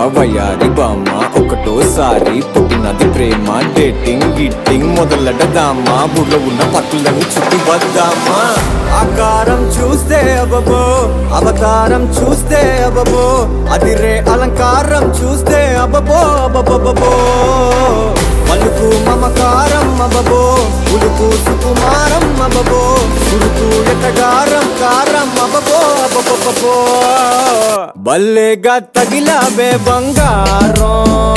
వయారి బామ్మ ఒకటోసారి పుట్టినది ప్రేమ డేటింగ్ గిట్టింగ్ మొదలెడదామా బుర్రలో ఉన్న పట్టులను చుట్టి వద్దామా ఆకారం చూస్తే అబబో అవతారం చూస్తే అబబో అది రే అలంకారం చూస్తే అబబో అబబబో పలుకు మమకారం అబబో ఉడుకు సుకుమారం అబబో సురుకు ఎటగారం కారం అబబో అబబబో బల్లేగా తగిలాబే బంగారం